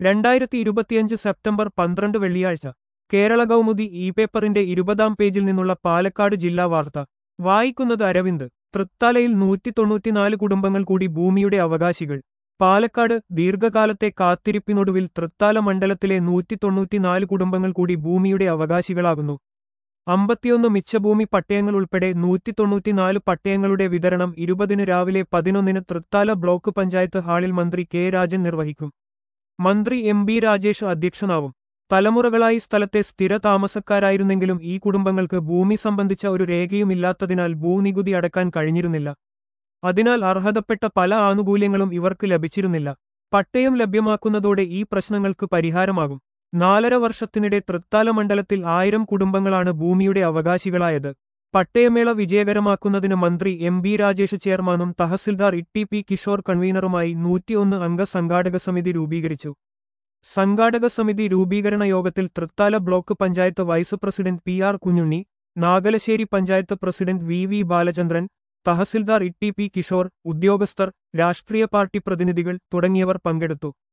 രണ്ടായിരത്തി ഇരുപത്തിയഞ്ച് സെപ്റ്റംബർ പന്ത്രണ്ട് വെള്ളിയാഴ്ച കേരള കൗമുദി ഇ പേപ്പറിന്റെ ഇരുപതാം പേജിൽ നിന്നുള്ള പാലക്കാട് ജില്ലാ വാർത്ത വായിക്കുന്നത് അരവിന്ദ് തൃത്താലയിൽ നൂറ്റി തൊണ്ണൂറ്റിനാല് കുടുംബങ്ങൾ കൂടി ഭൂമിയുടെ അവകാശികൾ പാലക്കാട് ദീർഘകാലത്തെ കാത്തിരിപ്പിനൊടുവിൽ തൃത്താല മണ്ഡലത്തിലെ നൂറ്റി തൊണ്ണൂറ്റിനാല് കുടുംബങ്ങൾ കൂടി ഭൂമിയുടെ അവകാശികളാകുന്നു അമ്പത്തിയൊന്ന് മിച്ചഭൂമി പട്ടയങ്ങൾ ഉൾപ്പെടെ നൂറ്റി തൊണ്ണൂറ്റിനാല് പട്ടയങ്ങളുടെ വിതരണം ഇരുപതിന് രാവിലെ പതിനൊന്നിന് തൃത്താല ബ്ലോക്ക് പഞ്ചായത്ത് ഹാളിൽ മന്ത്രി കെ രാജൻ നിർവഹിക്കും മന്ത്രി എം ബി രാജേഷ് അധ്യക്ഷനാവും തലമുറകളായി സ്ഥലത്തെ സ്ഥിര താമസക്കാരായിരുന്നെങ്കിലും ഈ കുടുംബങ്ങൾക്ക് ഭൂമി സംബന്ധിച്ച ഒരു രേഖയുമില്ലാത്തതിനാൽ ഭൂനികുതി അടക്കാൻ കഴിഞ്ഞിരുന്നില്ല അതിനാൽ അർഹതപ്പെട്ട പല ആനുകൂല്യങ്ങളും ഇവർക്ക് ലഭിച്ചിരുന്നില്ല പട്ടയം ലഭ്യമാക്കുന്നതോടെ ഈ പ്രശ്നങ്ങൾക്ക് പരിഹാരമാകും നാലര വർഷത്തിനിടെ തൃത്താല മണ്ഡലത്തിൽ ആയിരം കുടുംബങ്ങളാണ് ഭൂമിയുടെ അവകാശികളായത് പട്ടയമേള വിജയകരമാക്കുന്നതിന് മന്ത്രി എം ബി രാജേഷ് ചെയർമാനും തഹസിൽദാർ ഇ പി കിഷോർ കൺവീനറുമായി നൂറ്റിയൊന്ന് അംഗ സംഘാടക സമിതി രൂപീകരിച്ചു സംഘാടക സമിതി രൂപീകരണ യോഗത്തിൽ Thrithala block panchayat vice president P R Kunjunni Nagalassery panchayat president V V Balachandran tahsildar E P Kishore ഉദ്യോഗസ്ഥർ രാഷ്ട്രീയ പാർട്ടി പ്രതിനിധികൾ തുടങ്ങിയവർ പങ്കെടുത്തു